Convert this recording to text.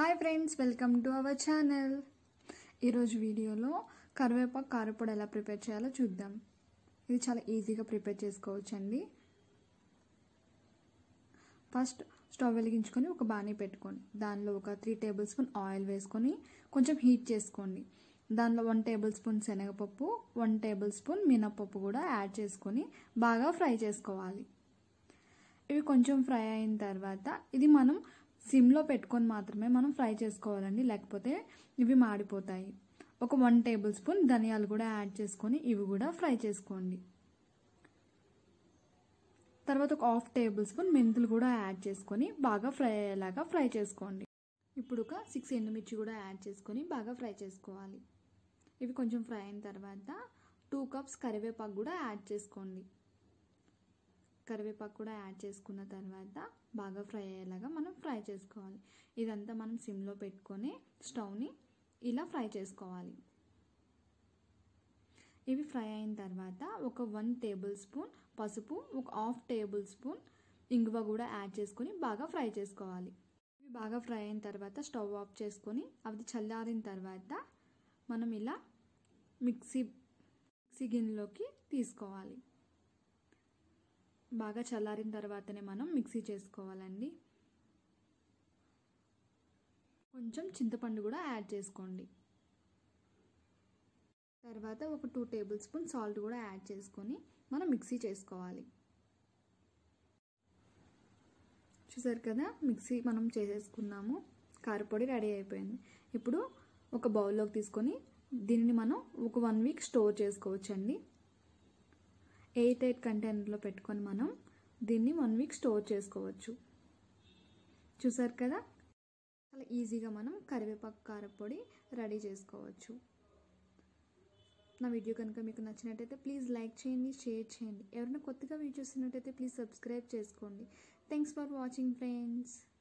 hi friends welcome to our channel ఈరోజు వీడియోలో కరివేపాకు కారపొడి ఎలా ప్రిపేర్ చేయాలో చూద్దాం ఇది చాలా ఈజీగా ప్రిపేర్ చేసుకోవచ్చండి ఫస్ట్ స్టవ్ వెలిగించుకొని ఒక బాణీ పెట్టుకోండి దానిలో ఒక త్రీ టేబుల్ స్పూన్ ఆయిల్ వేసుకొని కొంచెం హీట్ చేసుకోండి దానిలో వన్ టేబుల్ స్పూన్ శనగపప్పు వన్ టేబుల్ స్పూన్ మినపప్పు కూడా యాడ్ చేసుకొని బాగా ఫ్రై చేసుకోవాలి ఇవి కొంచెం ఫ్రై అయిన తర్వాత ఇది మనం సిమ్లో పెట్టుకొని మాత్రమే మనం ఫ్రై చేసుకోవాలండి లేకపోతే ఇవి మాడిపోతాయి ఒక వన్ టేబుల్ స్పూన్ ధనియాలు కూడా యాడ్ చేసుకొని ఇవి కూడా ఫ్రై చేసుకోండి తర్వాత ఒక హాఫ్ టేబుల్ స్పూన్ మెంతులు కూడా యాడ్ చేసుకొని బాగా ఫ్రై అయ్యేలాగా ఫ్రై చేసుకోండి ఇప్పుడు ఒక సిక్స్ ఎండుమిర్చి కూడా యాడ్ చేసుకొని బాగా ఫ్రై చేసుకోవాలి ఇవి కొంచెం ఫ్రై అయిన తర్వాత టూ కప్స్ కరివేపాకు కూడా యాడ్ చేసుకోండి కరివేపాకు కూడా యాడ్ చేసుకున్న తర్వాత బాగా ఫ్రై అయ్యేలాగా మనం ఫ్రై చేసుకోవాలి ఇదంతా మనం సిమ్లో పెట్టుకొని స్టవ్ని ఇలా ఫ్రై చేసుకోవాలి ఇవి ఫ్రై అయిన తర్వాత ఒక వన్ టేబుల్ స్పూన్ పసుపు ఒక హాఫ్ టేబుల్ స్పూన్ ఇంగువ కూడా యాడ్ చేసుకొని బాగా ఫ్రై చేసుకోవాలి ఇవి బాగా ఫ్రై అయిన తర్వాత స్టవ్ ఆఫ్ చేసుకొని అవి చల్లారిన తర్వాత మనం ఇలా మిక్సీ మిక్సీ గిన్నెలోకి తీసుకోవాలి బాగా చల్లారిన తర్వాతనే మనం మిక్సీ చేసుకోవాలండి కొంచెం చింతపండు కూడా యాడ్ చేసుకోండి తర్వాత ఒక టూ టేబుల్ స్పూన్ సాల్ట్ కూడా యాడ్ చేసుకొని మనం మిక్సీ చేసుకోవాలి చూసారు కదా మిక్సీ మనం చేసేసుకున్నాము కారపొడి రెడీ అయిపోయింది ఇప్పుడు ఒక బౌల్లోకి తీసుకొని దీనిని మనం ఒక వన్ వీక్ స్టోర్ చేసుకోవచ్చండి ఎయిట్ ఎయిట్ కంటైనర్లో పెట్టుకొని మనం దీన్ని వన్ వీక్ స్టోర్ చేసుకోవచ్చు చూసారు కదా చాలా ఈజీగా మనం కరివేపాకు కారపొడి రెడీ చేసుకోవచ్చు నా వీడియో కనుక మీకు నచ్చినట్టయితే ప్లీజ్ లైక్ చేయండి షేర్ చేయండి ఎవరైనా కొత్తగా వీడియో చూస్తున్నట్టయితే ప్లీజ్ సబ్స్క్రైబ్ చేసుకోండి థ్యాంక్స్ ఫర్ వాచింగ్ ఫ్రెండ్స్